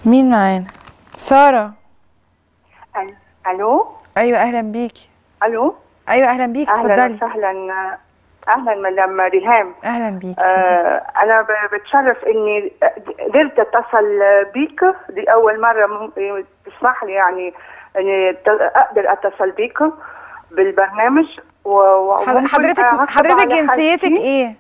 مين معانا ساره أل- الو ايوه اهلا بيكي الو ايوه اهلا بيكي اهلا اتفضلي وسهلا اهلا مدام ريهام اهلا بيكي اتفضلي. آه انا ب- بتشرف اني قدرت اتصل بيك دي اول مره مم- تسمح لي يعني اني ت- اقدر اتصل بيك بالبرنامج و- و- حض- وممكن حضرتك أعقب حضرتك على جنسيتك حالتي. ايه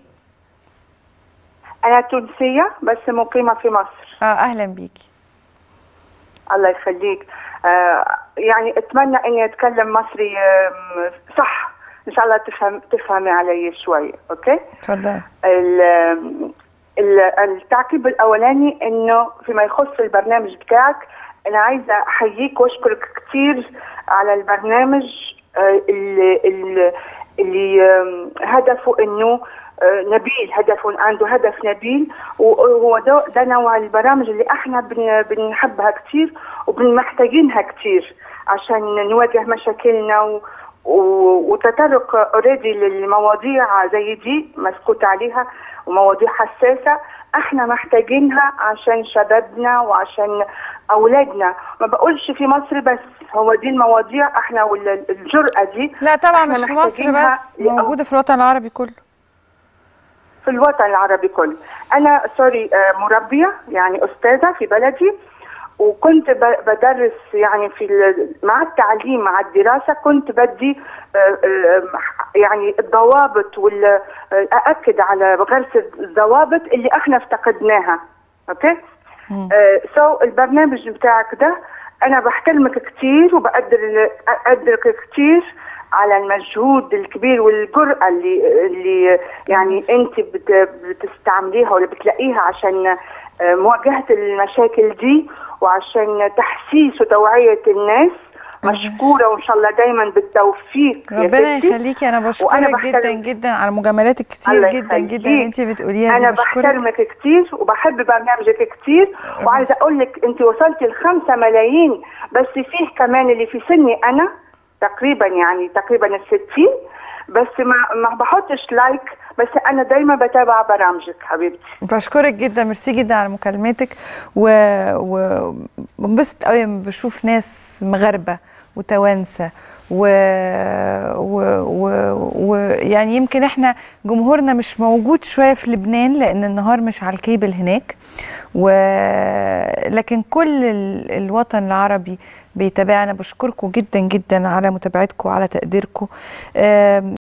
انا تونسيه بس مقيمه في مصر اه اهلا بيكي الله يخليك آه يعني اتمنى اني اتكلم مصري آم، صح ان شاء الله تفهم تفهمي علي شوي اوكي اتفضلي ال- ال- التعقيب الاولاني انه فيما يخص البرنامج بتاعك انا عايزه احييك واشكرك كثير على البرنامج آه، اللي, اللي, اللي آم، هدفه انه آه، نبيل هدفه عنده هدف نبيل وهو ده, ده نوع البرامج اللي احنا بن- بنحبها كثير وبنحتاجينها كثير عشان نواجه مشاكلنا و و- وتطرق اوريدي للمواضيع زي دي مسكوت عليها ومواضيع حساسه احنا محتاجينها عشان شبابنا وعشان اولادنا ما بقولش في مصر بس هو دي المواضيع احنا والجرأه دي لا طبعا إحنا مش في مصر محتاجينها بس لأو- موجوده في الوطن العربي كله في الوطن العربي كله انا سوري آه، مربيه يعني استاذه في بلدي وكنت ب- بدرس يعني في ال- مع التعليم مع الدراسه كنت بدي آه، آه، يعني الضوابط وال آه، ااكد على غرس الضوابط اللي احنا افتقدناها اوكي سو البرنامج بتاعك ده انا بحترمك كتير وبقدر اقدرك كتير على المجهود الكبير والجرأة اللي اللي يعني انت بت- بتستعمليها ولا بتلاقيها عشان آه، مواجهة المشاكل دي وعشان تحسيس وتوعية الناس مشكورة وان شاء الله دايما بالتوفيق يا ربنا ستي. يخليكي انا وأنا بشكرك بحترم- جدا جدا على مجاملاتك كتير الله جدا جدا اللي انت يخليك. بتقوليها دي انا بشكرك بحترمك كتير وبحب برنامجك كتير وعايزه اقول لك انت وصلتي لخمسة ملايين بس فيه كمان اللي في سني انا تقريبا يعني تقريبا الستين بس ما ما بحطش لايك بس انا دايما بتابع برامجك حبيبتي بشكرك جدا ميرسي جدا على مكالمتك و وبنبسط قوي لما بشوف ناس مغاربه وتوانسه و... و... و... و... يعني يمكن احنا جمهورنا مش موجود شويه في لبنان لان النهار مش على الكيبل هناك و... لكن كل ال... الوطن العربي بيتابعنا بشكركم جدا جدا على متابعتكم وعلى تقديركم